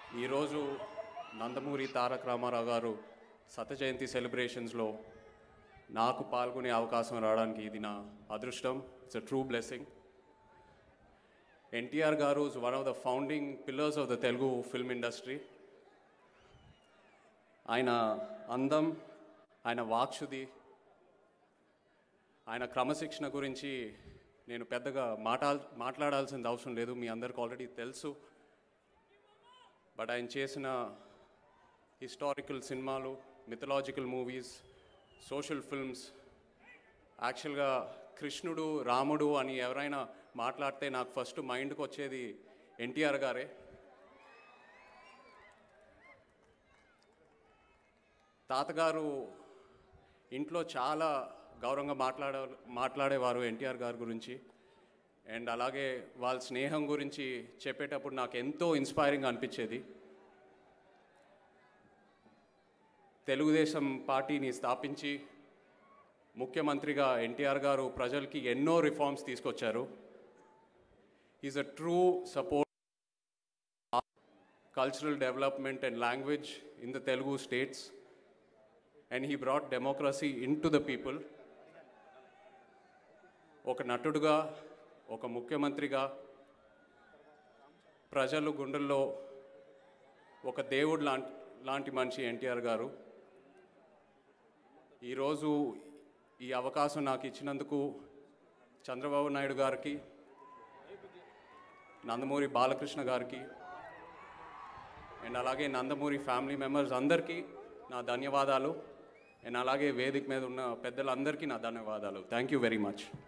ఈరోజు నందమూరి తారక రామారావు గారు శత జయంతి సెలబ్రేషన్స్లో నాకు పాల్గొనే అవకాశం రావడానికి ఇది నా అదృష్టం it's a true blessing NTR garu is one of the founding pillars of the Telugu film industry ఆయన అందం ఆయన వాక్శుది ఆయన క్రమశిక్షణ గురించి నేను పెద్దగా మాట్లాల్ మాట్లాడాల్సిన అవసరం లేదు మీ అందరికి ఆల్రెడీ తెలుసు బట్ ఆయన చేసిన హిస్టారికల్ సినిమాలు మిథలాజికల్ మూవీస్ సోషల్ ఫిల్మ్స్ యాక్చువల్గా కృష్ణుడు రాముడు అని ఎవరైనా మాట్లాడితే నాకు ఫస్ట్ మైండ్కి వచ్చేది ఎన్టీఆర్ గారే తాతగారు ఇంట్లో చాలా గౌరవంగా మాట్లాడే మాట్లాడేవారు ఎన్టీఆర్ గారి గురించి అండ్ అలాగే వాళ్ళ స్నేహం గురించి చెప్పేటప్పుడు నాకు ఎంతో ఇన్స్పైరింగ్ అనిపించేది తెలుగుదేశం పార్టీని స్థాపించి ముఖ్యమంత్రిగా ఎన్టీఆర్ గారు ప్రజలకి ఎన్నో రిఫార్మ్స్ తీసుకొచ్చారు is a true support cultural development and language in the Telugu states and he brought democracy in to the people ఒక నటుడుగా ఒక ముఖ్యమంత్రిగా ప్రజలు గుండెల్లో ఒక దేవుడు లాంటి లాంటి మనిషి ఎన్టీఆర్ గారు ఈరోజు ఈ అవకాశం నాకు ఇచ్చినందుకు చంద్రబాబు నాయుడు గారికి నందమూరి బాలకృష్ణ గారికి అండ్ అలాగే నందమూరి ఫ్యామిలీ మెంబర్స్ అందరికీ నా ధన్యవాదాలు అండ్ అలాగే వేదిక మీద ఉన్న పెద్దలందరికీ నా ధన్యవాదాలు థ్యాంక్ యూ వెరీ మచ్